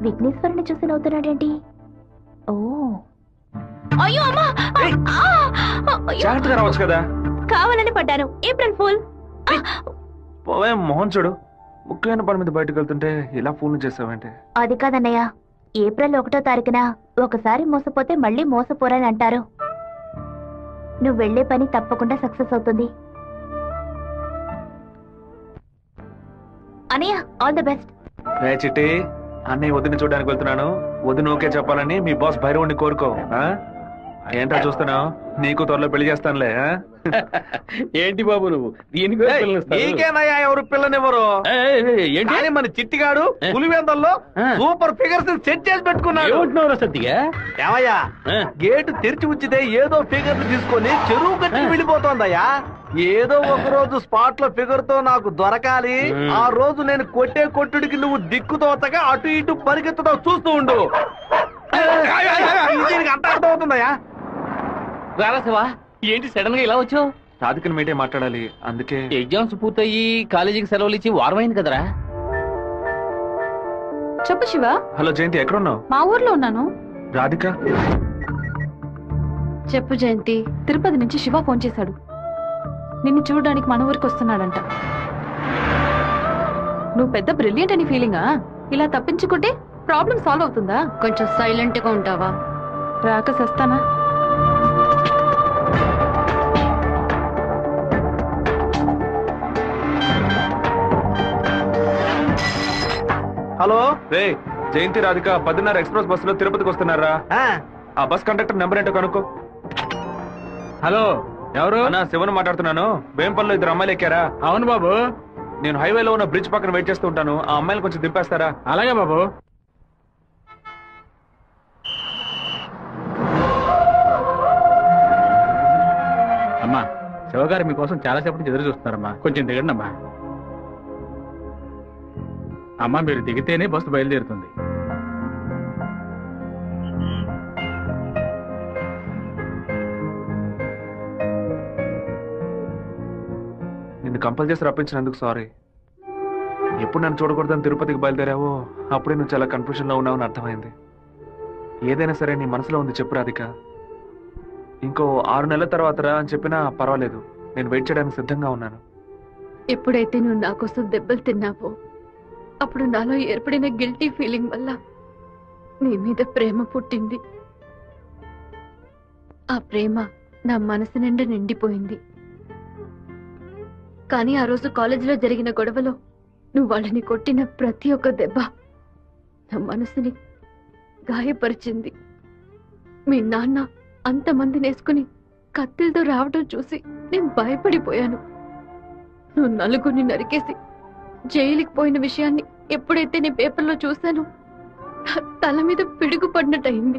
విఘ్నేశ్వరుని చూసి నవ్వుతున్నాడేంటి ఓ అయ్యో అమ్మా ఏయ్! ఆ! అయ్యో! జాగ్రత్తగా రావచ్చు కదా కావాలని పడ్డాను ఏప్రిల్ ఫుల్ పోవే మోహన్ చూడు ముఖ్యమైన పని మీద బయటకు వెళ్తుంటే ఇలా ఫోన్ చేసావంటే అది కాదన్నయ్య ఏప్రిల్ ఒకటో తారీఖున ఒకసారి మోసపోతే మళ్ళీ మోసపోరని అంటారు నువ్వు వెళ్లే పని తప్పకుండా సక్సెస్ అవుతుంది అనయ్య ఆల్ ద బెస్ట్ రే చిట్టి అన్నయ్య వదిన చూడడానికి వెళ్తున్నాను వదిన ఓకే చెప్పాలని మీ బాస్ భైరవుని కోరుకో ఆ? ఏంటో చూస్తున్నావు నీకు త్వరలో పెళ్లి చేస్తానులే ఆ? ఏంటి బాబు నువ్వు దీనికి ఏయ్, నీకేనయ్యా ఎవరు పిల్లనివ్వరు ఏంటి కానీ మన చిట్టిగాడు పులివెందల్లో ఆ. సూపర్ ఫిగర్స్ సెట్ చేసి పెట్టుకున్నాడు ఏమంటున్నావు సత్తిగా ఏమయ్యా ఆ. గేటు తెరిచి ఉంచితే ఏదో ఫిగర్ తీసుకొని చెరువు కట్టి వెళ్ళిపోతోందయ్యా ఏదో ఒక రోజు స్పాట్ లో ఫిగర్ తో నాకు దొరకాలి మ్. ఆ రోజు నేను కొట్టే కొట్టుడికి నువ్వు దిక్కుతోతగా అటు ఇటు పరిగెత్తుతో చూస్తూ ఉండు ఇది దీనికి అంత అర్థమవుతుందయ్యా రారా శివా ఏంటి సడన్ గా ఇలా వచ్చావు రాధికని మీటే మాట్లాడాలి అందుకే ఎగ్జామ్స్ పూర్తయి కాలేజీకి సెలవులు ఇచ్చి వారం అయింది కదరా చెప్పు శివ హలో జయంతి ఎక్కడున్నావు మా ఊర్లో ఉన్నాను రాధిక చెప్పు జయంతి తిరుపతి నుంచి శివ ఫోన్ చేశాడు నిన్ను చూడడానికి మన ఊరికి వస్తున్నాడంట నువ్వు పెద్ద బ్రిలియంట్ అని ఫీలింగా ఇలా తప్పించుకుంటే ప్రాబ్లం సాల్వ్ అవుతుందా కొంచెం సైలెంట్ గా ఉంటావా రాక సస్తానా హలో రే జయంతి రాధిక పదిన్నర ఎక్స్ప్రెస్ బస్సులో తిరుపతికి వస్తున్నారా ఆ, ఆ బస్ కండక్టర్ నెంబర్ ఏంటో కనుక్కో హలో ఎవరు అన్నా శివన్ మాట్లాడుతున్నాను వేంపల్లో ఇద్దరు అమ్మాయిలు ఎక్కారా అవును బాబు నేను హైవేలో ఉన్న బ్రిడ్జ్ పక్కన వెయిట్ చేస్తూ ఉంటాను ఆ అమ్మాయిలు కొంచెం దింపేస్తారా అలాగే బాబు అమ్మా శివగారు మీకోసం చాలాసేపటి నుంచి ఎదురు చూస్తున్నారమ్మా కొంచెం దిగండి అమ్మా అమ్మా మీరు దిగితేనే బస్సు బయలుదేరుతుంది నిన్ను కంపల్ చేసి రప్పించినందుకు సారీ ఎప్పుడు నన్ను చూడకూడదని తిరుపతికి బయలుదేరావో అప్పుడే నువ్వు చాలా కన్ఫ్యూజన్ లో ఉన్నావని అర్థమైంది ఏదైనా సరే నీ మనసులో ఉంది చెప్పు రాధిక ఇంకో ఆరు నెలల తర్వాత రా అని చెప్పినా పర్వాలేదు నేను వెయిట్ చేయడానికి సిద్ధంగా ఉన్నాను ఎప్పుడైతే నువ్వు నా కోసం దెబ్బలు తిన్నావో అప్పుడు నాలో ఏర్పడిన గిల్టీ ఫీలింగ్ వల్ల నీ మీద ప్రేమ పుట్టింది ఆ ప్రేమ నా మనసు నిండా నిండిపోయింది కానీ ఆ రోజు కాలేజీలో జరిగిన గొడవలో నువ్వు వాళ్ళని కొట్టిన ప్రతి ఒక్క దెబ్బ నా మనసుని గాయపరిచింది మీ నాన్న అంతమందిని వేసుకుని కత్తిలతో రావడం చూసి నేను భయపడిపోయాను నువ్వు నలుగురిని నరికేసి జైలుకి పోయిన విషయాన్ని ఎప్పుడైతే నీ పేపర్లో చూశానో నా తల మీద పిడుగు పడినట్టయింది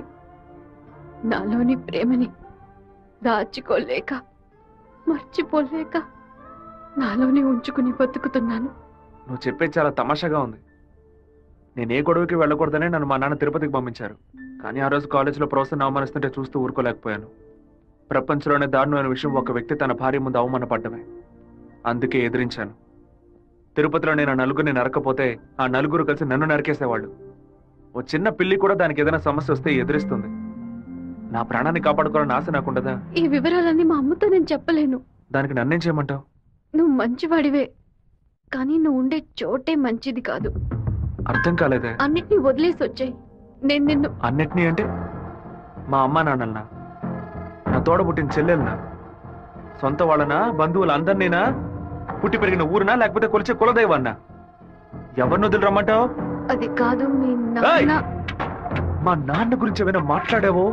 నాలోని ప్రేమని దాచుకోలేక మర్చిపోలేక నాలోనే ఉంచుకుని బతుకుతున్నాను నువ్వు చెప్పేది చాలా తమాషాగా ఉంది నేను ఏ గొడవకి వెళ్ళకూడదనే నన్ను మా నాన్న తిరుపతికి పంపించారు కానీ ఆ రోజు కాలేజీలో ప్రొఫెసర్ అవమానిస్తుంటే చూస్తూ ఊరుకోలేకపోయాను ప్రపంచంలోనే దారుణమైన విషయం ఒక వ్యక్తి తన భార్య ముందు అవమానపడ్డమే అందుకే ఎదిరించాను తిరుపతిలో నేను ఆ నలుగురిని నరకపోతే ఆ నలుగురు కలిసి నన్ను నరికేసేవాళ్ళు ఓ చిన్న పిల్లి కూడా దానికి ఏదైనా సమస్య వస్తే ఎదిరిస్తుంది నా ప్రాణాన్ని కాపాడుకోవాలని ఆశ నాకుండదా ఈ వివరాలన్నీ మా అమ్మతో నేను చెప్పలేను దానికి నన్నేం చేయమంటావు నువ్వు మంచివాడివే కానీ నువ్వు ఉండే చోటే మంచిది కాదు అర్థం కాలేదే అన్నిటినీ వదిలేసి వచ్చాయి నేను నిన్ను అన్నిటినీ అంటే మా అమ్మా నాన్నలనా నా తోడ పుట్టిన చెల్లెలనా సొంత వాళ్ళనా బంధువులు అందరినీనా పుట్టి పెరిగిన ఊరునా లేకపోతే కొలిచే కులదైవన్నా ఎవరిని వదిలి రమ్మంటావు అది కాదు మీ నాన్న మా నాన్న గురించి ఏమైనా మాట్లాడావో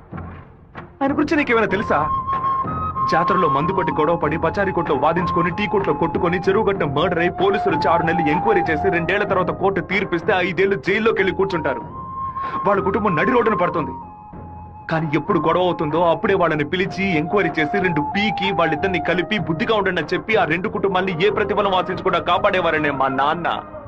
ఆయన గురించి నీకేమైనా తెలుసా జాతరలో మందు కొట్టి గొడవ పడి పచారీ కొట్లో వాదించుకొని టీ కొట్లో కొట్టుకొని చెరువు గట్టిన మర్డర్ అయి పోలీసులు వచ్చి ఆరు నెలలు ఎంక్వైరీ చేసి రెండేళ్ల తర్వాత కోర్టు తీర్పిస్తే ఐదేళ్లు జైల్లోకి వెళ్ళి కూర్చుంటారు వాళ్ళ కుటుంబం నడి రోడ్డున పడుతుంది కానీ ఎప్పుడు గొడవ అవుతుందో అప్పుడే వాళ్ళని పిలిచి ఎంక్వైరీ చేసి రెండు పీకి వాళ్ళిద్దరిని కలిపి బుద్ధిగా ఉండండి అని చెప్పి ఆ రెండు కుటుంబాన్ని ఏ ప్రతిఫలం ఆశించకుండా కాపాడేవారనే మా నాన్న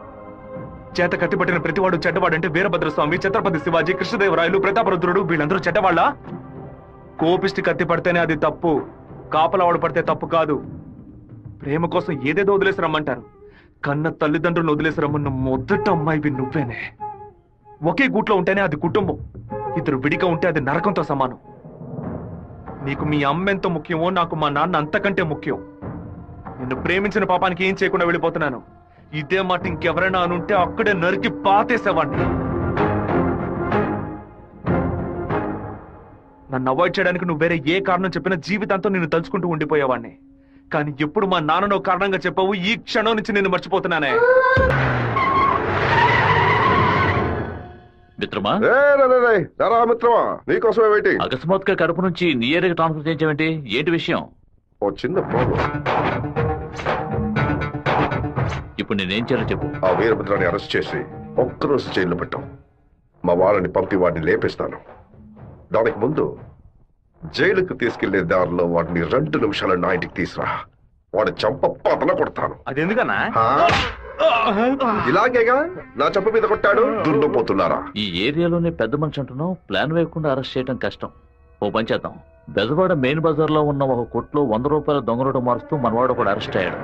చేత కట్టిపట్టిన ప్రతివాడు చెడ్డవాడంటే వీరభద్రస్వామి ఛత్రపతి శివాజీ కృష్ణదేవరాయలు ప్రతాపరుద్రుడు వీళ్ళందరూ చెడ్డవాళ్ళ కోపిష్టి కత్తి పడితేనే అది తప్పు కాపలవాడు పడితే తప్పు కాదు ప్రేమ కోసం ఏదేదో వదిలేసి రమ్మంటారు కన్న తల్లిదండ్రులను వదిలేసి రమ్మన్న మొదట అమ్మాయివి నువ్వేనే ఒకే గూట్లో ఉంటేనే అది కుటుంబం ఇద్దరు విడిగా ఉంటే అది నరకంతో సమానం నీకు మీ అమ్మ ఎంత ముఖ్యమో నాకు మా నాన్న అంతకంటే ముఖ్యం నిన్ను ప్రేమించిన పాపానికి ఏం చేయకుండా వెళ్ళిపోతున్నాను ఇదే మాట ఇంకెవరైనా అనుంటే అక్కడే నరికి పాతేసేవాడిని నన్ను అవాయిడ్ చేయడానికి నువ్వు వేరే ఏ కారణం చెప్పినా జీవితాంతం నిన్ను తలుచుకుంటూ ఉండిపోయేవాడిని కానీ ఎప్పుడు మా నాన్ననో కారణంగా చెప్పావు ఈ క్షణం నుంచి నేను మర్చిపోతున్నానే మిత్రమా ఏ రే, రే, రే, రారా మిత్రమా నీకోసమే వెయిటింగ్ అకస్మాత్తుగా కడుపు నుంచి నీ ఏరియాకి ట్రాన్స్ఫర్ చేయించావేంటి ఏంటి విషయం ఓ చిన్న ప్రాబ్లం ఇప్పుడు నేనేం చేయాలో చెప్పు ఆ వీరభద్రాన్ని అరెస్ట్ చేసి ఒక్కరోజు జైల్లో పెట్టాం మా వాళ్ళని పంపి వాడిని లేపేస్తాను దానికి ముందు జైలుకు తీసుకెళ్లే దారిలో వాడిని రెండు నిమిషాలు నా ఇంటికి తీసురా వాడు చంప పతన కొడతాను అది ఎందుకన్నా హా? ఇలాగేగా నా చంప మీద కొట్టాడు దున్నపోతున్నారా ఈ ఏరియాలోనే పెద్ద మనిషి అంటున్నావు ప్లాన్ వేయకుండా అరెస్ట్ చేయడం కష్టం ఓ పని చేద్దాం బెజవాడ మెయిన్ బజార్ లో ఉన్న ఒక కొట్లో వంద రూపాయల దొంగ నోటు మారుస్తూ మనవాడు ఒకడు అరెస్ట్ అయ్యాడు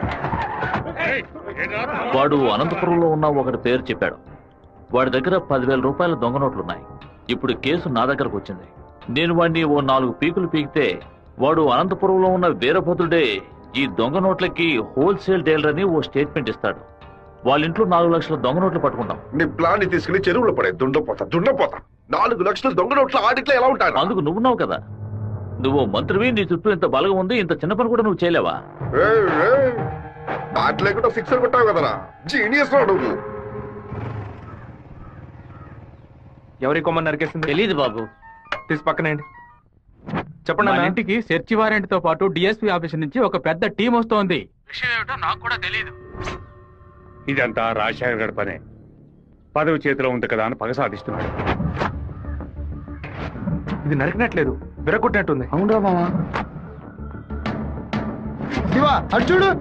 వాడు అనంతపురంలో ఉన్న ఒకటి పేరు చెప్పాడు వాడి దగ్గర పదివేల రూపాయల దొంగ నోట్లున్నాయి ఇప్పుడు కేసు నా దగ్గరకు వచ్చింది నేను వాడిని ఓ నాలుగు పీకులు పీకితే వాడు అనంతపురంలో ఉన్న వీరభద్రుడే ఈ దొంగ నోట్లకి హోల్సేల్ డీలర్ అని ఓ స్టేట్మెంట్ ఇస్తాడు వాళ్ళ ఇంట్లో నాలుగు లక్షల దొంగ నోట్లు పట్టుకుంటాం నీ ప్లాన్ ని తీసుకుని చెరువులో పడే దుండపోతా దుండపోతా నాలుగు లక్షలు దొంగ నోట్ల ఆడిట్లో ఎలా ఉంటాయి అందుకు నువ్వున్నావు కదా నువ్వు మంత్రివి నీ చుట్టూ ఇంత బలగం ఉంది ఇంత చిన్న పని కూడా నువ్వు చేయలేవా బ్యాట్ లేకుండా సిక్సర్ కొట్టావు కదరా జీనియస్ రా నువ్వు ఎవరి కొమ్మని నరికేసింది తెలీదు బాబు తీసి పక్కనేయండి చెప్పండి మన అన్నా. ఇంటికి సెర్చ్ వారెంట్ తో పాటు డిఎస్పీ ఆఫీస్ నుంచి ఒక పెద్ద టీం వస్తోంది విషయం ఏమిటో నాకు కూడా తెలియదు ఇదంతా రాజశేఖర్ గడి పనే పదవి చేతిలో ఉంది కదా అని పగ సాధిస్తున్నాడు ఇది నరికినట్లేదు విరగొట్టినట్టుంది అవునరా మామా శివ అటు చూడు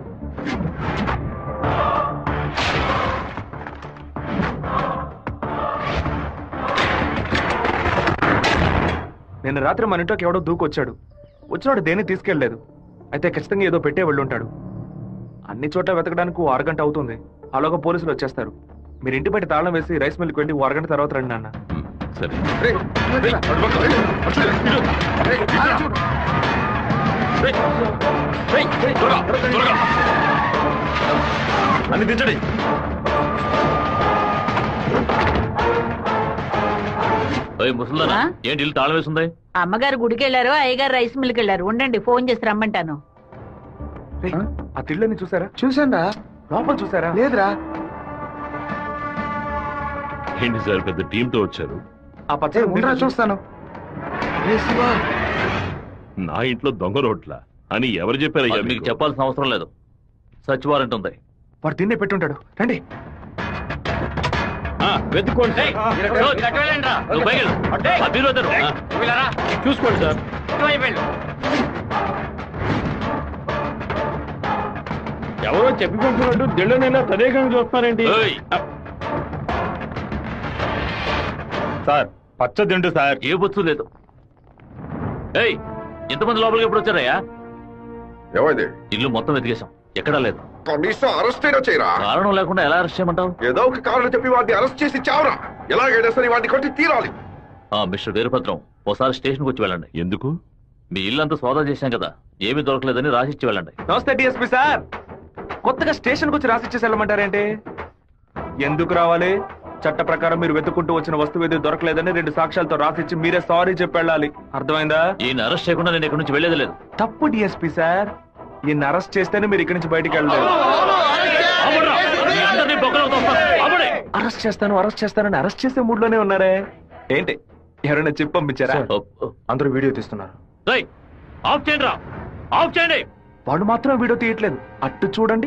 నిన్న రాత్రి మన ఇంట్లోకి ఎవడో దూకొచ్చాడు వచ్చినాడు దేన్ని తీసుకెళ్లేదు అయితే ఖచ్చితంగా ఏదో పెట్టే వెళ్ళుంటాడు అన్ని చోట్ల వెతకడానికి ఓ అరగంట అవుతుంది అలాగా పోలీసులు వచ్చేస్తారు మీరు ఇంటి బయట తాళం వేసి రైస్ మిల్కి వెళ్ళి ఓ అరగంట తర్వాత రండి నాన్న సరే అన్ని దించండి ఓయ్ ముసల్దానా ఆ? ఏంటి ఇల్లు తాళం వేసింది అమ్మగారు గుడికి వెళ్ళారు అయ్యగారు రైస్ మిల్కి వెళ్ళారు ఉండండి ఫోన్ చేసి రమ్మంటాను రేయ్, ఆ తిళ్ళని చూసారా చూసాంరా లోపల చూసారా లేదురా ఏంటి సార్ పెద్ద టీంతో వచ్చారు ఆ పచ్చ ఉండరా చూస్తాను నా ఇంట్లో దొంగ రోడ్ల అని ఎవరు చెప్పారయ్యా అది మీకు మీకు? చెప్పాల్సిన అవసరం లేదు సచ్ వారెంట్ ఉంది వాడు తిన్నే పెట్టుంటాడు రండి ఆ, వెతుక్కోండి ఏయ్, నువ్వు పైకి వెళ్ళు. ఆ బీరువా తెరువు. ఆ. చూసుకోండి సార్ ఎవరో చెప్పి పంపినట్టు దిళ్ళనైనా తదేకంగా చూస్తున్నారేంటి ఏయ్, సార్ పచ్చ దిండు సార్ ఏ బొచ్చు లేదు ఏయ్ ఇంతమంది లోపలికి ఎప్పుడు వచ్చారయ్యా ఏమైంది ఇల్లు మొత్తం వెతికేశాం ఎక్కడా లేదు కనీసం అరెస్ట్ అయినా చేయరా కారణం లేకుండా ఎలా అరెస్ట్ చేయమంటావు ఏదో ఒక కారణం చెప్పి వాడిని అరెస్ట్ చేసి చావరా ఎలాగైనా సరే వాడిని కొట్టి తీరాలి ఆ మిస్టర్ వీరభద్రం ఒకసారి స్టేషన్కి వచ్చి వెళ్ళండి ఎందుకు మీ ఇల్లంతా సోదా చేశాం కదా ఏమీ దొరకలేదని రాసిచ్చి వెళ్ళండి నమస్తే డిఎస్పీ సార్ కొత్తగా స్టేషన్కి వచ్చి రాసిచ్చేసి వెళ్ళమంటారేంటి ఎందుకు రావాలి చట్ట ప్రకారం మీరు వెతుక్కుంటూ వచ్చిన వస్తువు ఏది దొరకలేదని రెండు సాక్ష్యాలతో రాసిచ్చి మీరే సారీ చెప్పి వెళ్ళాలి అర్థమైందా ఈయన అరెస్ట్ చేయకుండా నేను ఇక్కడి నుంచి వెళ్ళేది లేదు తప్పు డిఎస్పీ సార్ ఈయన అరెస్ట్ చేస్తేనే మీరు ఇక్కడి నుంచి బయటికి వెళ్ళలేదు ఆపండ్రా. మీ అందరినీ బొక్కలో తోస్తాను. ఆపండి. అరెస్ట్ చేస్తాను అరెస్ట్ చేస్తానని అరెస్ట్ చేసే మూడ్ లోనే ఉన్నారే ఏంటి ఎవరైనా చెప్పి పంపించారా ఓ, ఓ. అందరూ వీడియో తీస్తున్నారు రేయ్, ఆఫ్ చేయండి రా ఆఫ్ చేయండి వాళ్ళు మాత్రం వీడియో తీయట్లేదు అట్టు చూడండి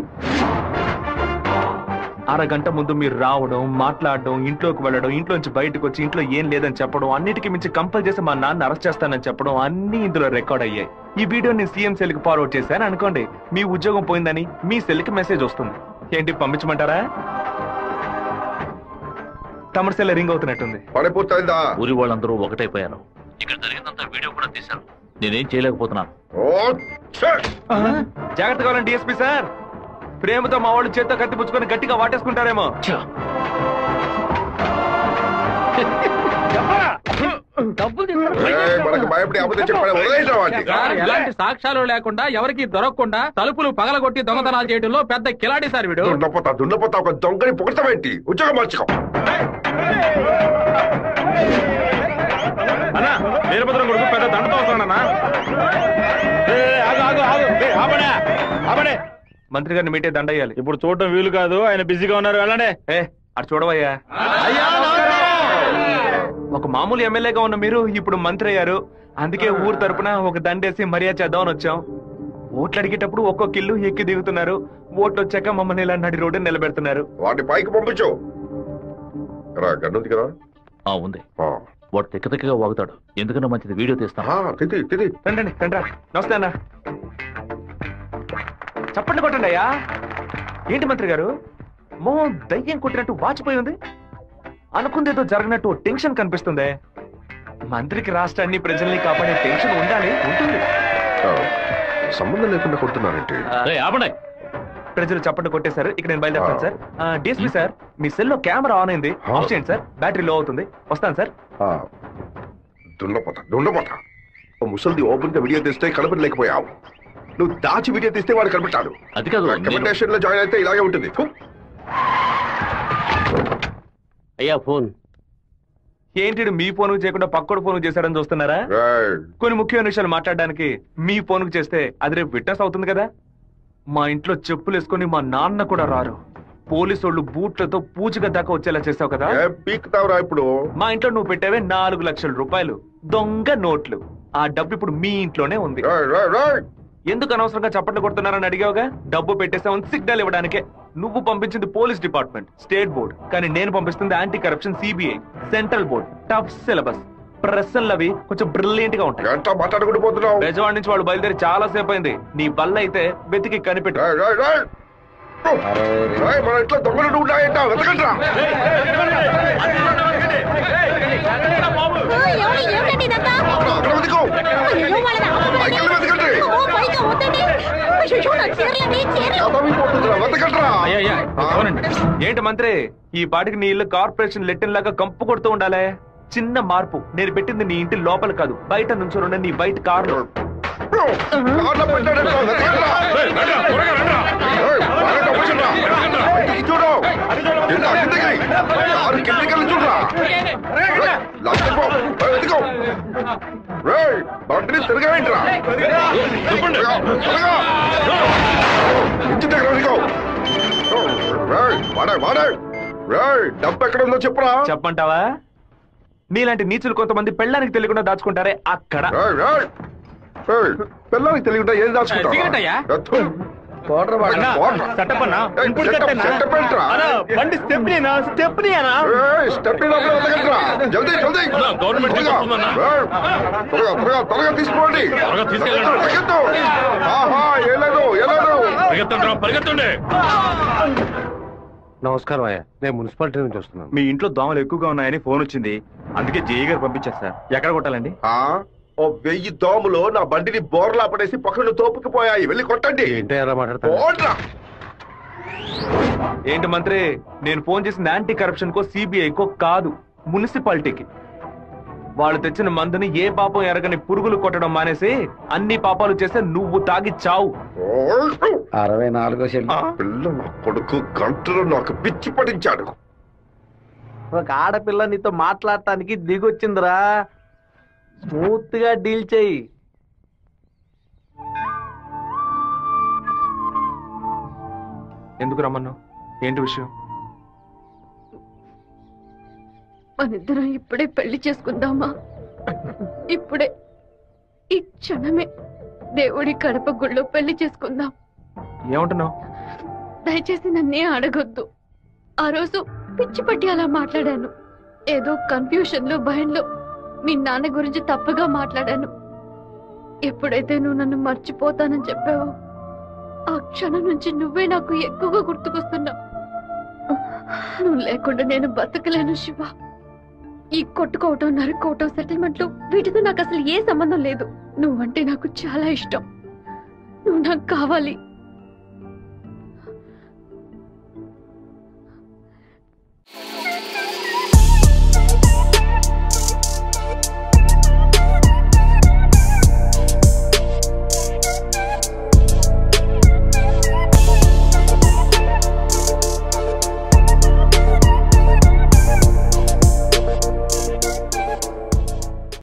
అరగంట ముందు మీరు రావడం మాట్లాడడం ఇంట్లోకి వెళ్ళడం ఇంట్లో నుంచి బయటకు వచ్చి ఇంట్లో ఏం లేదని చెప్పడం అన్నిటికీ మించి కంపల్ చేసి మా నాన్న అరెస్ట్ చేస్తానని చెప్పడం అన్ని ఇందులో రికార్డ్ అయ్యాయి ఈ వీడియో నేను సీఎం సెల్ కి ఫార్వర్డ్ చేశాను అనుకోండి మీ ఉద్యోగం పోయిందని మీ సెల్ కి మెసేజ్ వస్తుంది ఏంటి పంపించమంటారా తమరి సెల్ రింగ్ అవుతున్నట్టుంది పని పూర్తయిందా ఊరి వాళ్ళందరూ ఒకటైపోయారు ఇక్కడ జరిగిందంతా వీడియో కూడా తీశారు నేనేం చేయలేకపోతున్నాను ఓ ఛే! జాగ్రత్తగా ఉండండి డిఎస్పీ సార్ ప్రేమతో మా వాళ్ళు చేత్తో కత్తి పుచ్చుకొని గట్టిగా వాటేసుకుంటారేమో డబ్బులు ఏయ్, మనకు భయపడి అబద్ధం చెప్పాడు వదిలేసిన వాడిని సార్, ఎలాంటి సాక్ష్యాలు లేకుండా ఎవరికి దొరకకుండా తలుపులు పగలగొట్టి దొంగతనాలు చేయడంలో పెద్ద కిలాడి సార్ వీడు దున్నపోతా దున్నపోతా ఒక దొంగని పొగడతావేంటి ఉద్యోగం మార్చుకో అన్నా వీరభద్రం కొడుకు పెద్ద దండతో వస్తాడన్నా మంత్రి గారిని మీటే దండ అయ్యాలి ఇప్పుడు చూడటం వీలు కాదు ఆయన బిజీగా ఉన్నారు వెళ్ళండి ఏ అటు చూడవయ్యా ఒక మామూలు ఎమ్మెల్యేగా ఉన్న మీరు ఇప్పుడు మంత్రి అయ్యారు అందుకే ఊరు తరపున ఒక దండేసి మర్యాద చేద్దామని వచ్చాం ఓట్లు అడిగేటప్పుడు ఒక్కొక్క ఇల్లు ఎక్కి దిగుతున్నారు ఓట్లు వచ్చాక మమ్మల్ని ఇలా నడి రోడ్డు నిలబెడుతున్నారు వాడిని పైకి పంపించు రా గన్నుంది కదా ఆ ఉంది ఆ. వాడు తిక్క తిక్కగా వాగుతాడు ఎందుకన్నా మంచిది వీడియో తీస్తాను ఆ, తిది తిది రండి రండి రా. నమస్తే అన్న చప్పట్లు కొట్టండి అయ్యా ఏంటి మంత్రి గారు మో దయ్యం కొట్టినట్టు వాచిపోయి ఉంది అనుకుందేదో జరగనట్టు ఓ టెన్షన్ కనిపిస్తుంది మంత్రికి రాష్ట్రాన్ని ప్రజల్ని కాపాడే టెన్షన్ ఉండాలి ఉంటుంది ఆ, సంబంధం లేకుండా కొడుతున్నానంటే రేయ్, ఆపండి ప్రజలు చప్పట్లు కొట్టేశారు ఇక నేను బయలుదేరుతాను సార్ డిఎస్పీ సార్ మీ సెల్లో కెమెరా ఆన్ అయింది ఆఫ్ చేయండి సార్ బ్యాటరీ లో అవుతుంది వస్తాను సార్ ఆ, దున్నపోతా దున్నపోతా ఓ ముసలిది ఓపెన్ గా వీడియో తీస్తే కనపడలేకపోయావు నువ్వు దాచి వీడియో తీస్తే వాడు కనిపెట్టాడు అది కాదు నేను- రికమెండేషన్ లో జాయిన్ అయితే ఇలాగే ఉంటుంది ఫు. అయ్యా ఫోన్ ఏంటి ఈడు మీ ఫోన్ చేయకుండా పక్కోడు ఫోన్ చేశాడని చూస్తున్నారా ఏయ్, కొన్ని ముఖ్యమైన విషయాలు మాట్లాడడానికి మీ ఫోన్ చేస్తే అది రేపు విట్నెస్ అవుతుంది కదా మా ఇంట్లో చెప్పులు వేసుకొని మా నాన్న కూడా రారు పోలీసు వాళ్ళు బూట్లతో పూజగా దాకా వచ్చేలా చేసావు కదా ఏం పీకుతావురా ఇప్పుడు మా ఇంట్లో నువ్వు పెట్టేవే నాలుగు లక్షల రూపాయలు దొంగ నోట్లు ఆ డబ్బు ఇప్పుడు మీ ఇంట్లోనే ఉంది రాయ్, రాయ్, రాయ్. ఎందుకు అనవసరంగా చప్పట్లు కొడుతున్నారని అడిగావుగా డబ్బు పెట్టేసామని సిగ్నల్ ఇవ్వడానికే నువ్వు పంపించింది పోలీస్ డిపార్ట్మెంట్ స్టేట్ బోర్డ్ కానీ నేను పంపిస్తుంది anti corruption CBI central board tough syllabus ప్రశ్నలు అవి కొంచెం బ్రిలియంట్ గా ఉంటాయి ఎంత మాట్లాడుకుంటూ పోతున్నావు బెజవాడ నుంచి వాళ్ళు బయలుదేరి చాలా సేపు అయింది నీ బల్ల అయితే వెతికి కనిపెట్టు రాయ్, రాయ్, రాయ్. రాయ్, మన ఇంట్లో దొంగలు ఉన్నాయంట వెతకండి రా. ఏమిటండి ఇదంతా అక్కడ వెతుకో. అయ్యో, వాళ్ళని ఆపమనండి. పైకెళ్ళి వెతకండి. ఓ, పైకి వద్దండి. అయ్యో, నా చీరలండి, చీరలు. చదవిపోతుందిరా, వెతకండి రా. అయ్యా, అయ్యా, ఆ. అవునండి. ఏంటి మంత్రి ఈ పాటికి నీ ఇల్లు కార్పొరేషన్ లెట్టిన్ లాగా కంపు కొడుతూ ఉండాలే చిన్న మార్పు నేను పెట్టింది నీ ఇంటి లోపల కాదు బయట నుంచి ఉన్న నీ బయట కారు కార్లో పెట్టాడంట, వెతకండి రా. ఏయ్, బాగా తప్పించండి రా. బయటికి చూడు. కింద, కిందకి. కారు కిందకి వెళ్ళి చూడురా. రేయ్, లాక్కొని పో. ఏయ్, వెతుకో. రేయ్, బండిని తిరగవేంట్రా? త్వరగా, త్వరగా. ఇంటి దగ్గర వెతుకో. రేయ్, వాడే, వాడే. రేయ్, డబ్బు ఎక్కడ ఉందో చెప్పురా చెప్పంటావా నీలాంటి నీచులు కొంతమంది పెళ్ళానికి తెలియకుండా దాచుకుంటారే అక్కడ రేయ్, రేయ్. రేయ్, పిల్లలకి తెలియకుండా ఏం దాచుకుంటావు సిగరెట్ అయ్యా? అన్నా, సెటప్ అన్నా ఏయ్, సెటప్, సెటప్ ఏంట్రా? బండి స్టెప్నీనా స్టెప్నీనా ఏయ్, స్టెప్ ఇన్ లోపల వెతకండిరా. జల్దీ, జల్దీ. గవర్నమెంట్ త్వరగా. తీసుకొస్తుందన్నా. ఏయ్, త్వరగా, త్వరగా, త్వరగా తీసుకోండి త్వరగా తీసుకెళ్ళండి. పరిగెత్తు. ఆహా, ఏలేదు, ఏలేదు. పరిగెత్తండి రా, పరిగెత్తండి నమస్కారం అయ్యా నేను మున్సిపాలిటీ నుంచి వస్తున్నాను మీ ఇంట్లో దోమలు ఎక్కువగా ఉన్నాయని ఫోన్ వచ్చింది అందుకే జేఈ గారు పంపించారు సార్ ఎక్కడ కొట్టాలండి ఆ, ఓ వెయ్యి దోమలు నా బండిని బోర్లా పడేసి పక్కన తోపుకుపోయాయి వెళ్ళి కొట్టండి ఏంటో ఎలా మాట్లాడతాను పోండ్రా. ఏంటి మంత్రి నేను ఫోన్ చేసింది యాంటీ కరప్షన్ కో సిబిఐకో కాదు మున్సిపాలిటీకి వాళ్ళు తెచ్చిన మందుని ఏ పాపం ఎరగని పురుగులు కొట్టడం మానేసి అన్ని పాపాలు చేస్తే నువ్వు తాగి చావు ఓయ్. అరవై నాలుగో ఆ పిల్ల నా కొడుకు గంటలో నాకు పిచ్చి పడించాడు ఒక ఆడపిల్ల నీతో మాట్లాడటానికి దిగొచ్చిందిరా స్మూత్ గా డీల్ చెయ్యి ఎందుకు రమ్మన్నావు ఏంటి విషయం మనిద్దరం ఇప్పుడే పెళ్లి చేసుకుందామా ఇప్పుడే ఈ క్షణమే దేవుడి కడప గుళ్ళో పెళ్లి చేసుకుందాం ఏమంటున్నావు దయచేసి నన్నే అడగొద్దు ఆ రోజు పిచ్చి పట్టి అలా మాట్లాడాను ఏదో కన్ఫ్యూషన్ లో భయంలో మీ నాన్న గురించి తప్పుగా మాట్లాడాను ఎప్పుడైతే నువ్వు నన్ను మర్చిపోతానని చెప్పావో ఆ క్షణం నుంచి నువ్వే నాకు ఎక్కువగా గుర్తుకొస్తున్నావు నువ్వు లేకుండా నేను బతకలేను శివ ఈ కొట్టుకోవటం నరుక్కోవటం సెటిల్మెంట్లు వీటితో నాకు అసలు ఏ సంబంధం లేదు నువ్వంటే నాకు చాలా ఇష్టం నువ్వు నాకు కావాలి